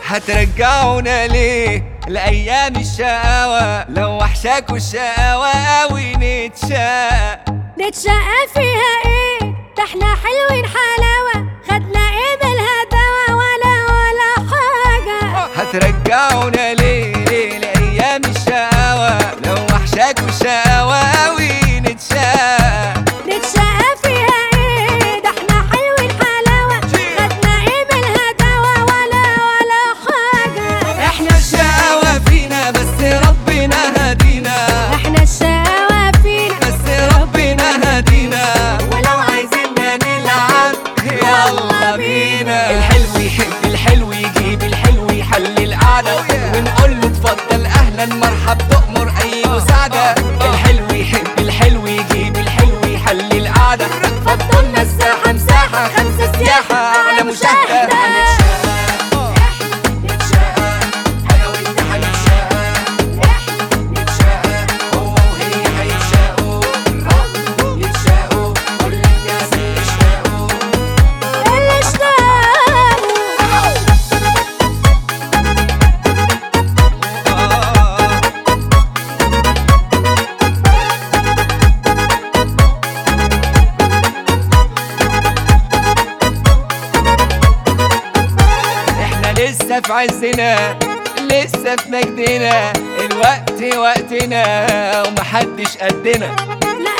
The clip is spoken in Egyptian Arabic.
هترجعونا ليه لأيام الشقاوة لو وحشاكوا الشقاوة أوي نتشاق نتشقى فيها ايه ده احنا حلوين حلاوة خدنا ايه بالهداوة ولا ولا حاجة هترجعونا ليه ليه لأيام الشقاوة لو وحشاكوا الشقاوة أوي نتشاق نتشقى فيها ايه ده احنا حلوين حلاوة خدنا ايه بالهداوة ولا ولا حاجة احنا الشقاوة فينا بس ربنا هدينا احنا الشقاوة فينا بس ربنا هدينا ولو عايزيننا نلعب يلا بينا الحلو يحب الحلو يجيب الحلو يحل القعدة ونقول له اتفضل اهلا مرحب تؤمر اي مساعدة الحلو يحب الحلو يجيب الحلو يحل القعدة فضلنا الساحة مساحة خمسة سياحة على مشاهدة أنا وأنت هنتشاقى نتشاقى هو وهي هيتشاقوا يتشاقوا كل الناس اللي اشتاقوا اللي اشتاقوا احنا لسه في عزنا لسه في مجدنا الوقت وقتنا ومحدش قدنا لا